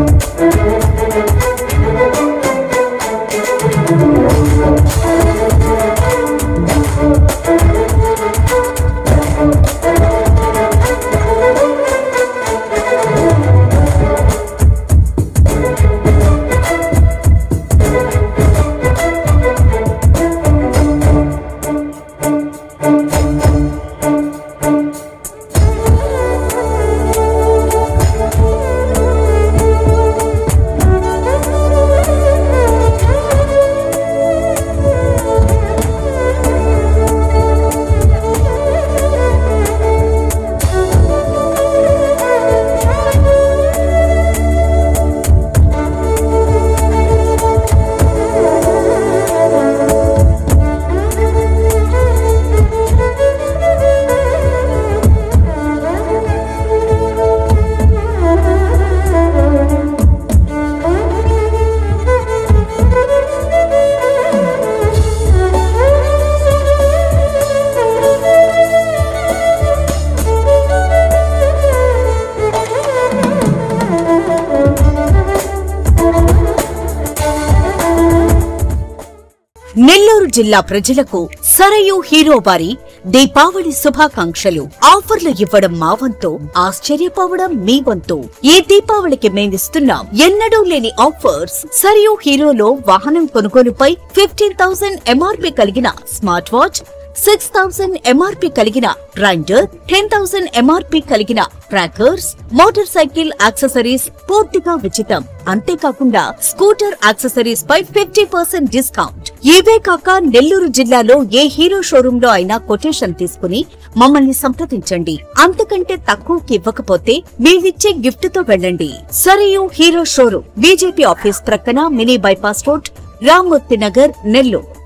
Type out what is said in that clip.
నెల్లూరు జిల్లా ప్రజలకు సరయు హీరో వారి దీపావళి శుభాకాంక్షలు ఆఫర్లు ఇవ్వడం మా వంతు ఆశ్చర్యపోవడం మీ వంతు ఈ దీపావళికి మేమిస్తున్నాం ఎన్నడూ లేని ఆఫర్స్ సరియు హీరోలో వాహనం కొనుగోలుపై ఫిఫ్టీన్ థౌసండ్ ఎంఆర్పీ కలిగిన smart watch six thousand MRP కలిగిన గ్రైండర్ టెన్ థౌసండ్ ఎంఆర్పీ కలిగిన ట్రాకర్స్ మోటార్ సైకిల్ యాక్సెసరీస్ పూర్తిగా ఉచితం అంతేకాకుండా స్కూటర్ యాక్సెసరీస్ పై ఫిఫ్టీ పర్సెంట్ డిస్కౌంట్ ఇవే కాక నెల్లూరు జిల్లాలో ఏ హీరో షోరూమ్ లో అయినా కొటేషన్ తీసుకుని మమ్మల్ని సంప్రదించండి అంతకంటే తక్కువకి ఇవ్వకపోతే మేమిచ్చే గిఫ్ట్ తో వెళ్ళండి Sarayu hero showroom BJP office ప్రక్కన mini bypass road Rammurthy Nagar Nellore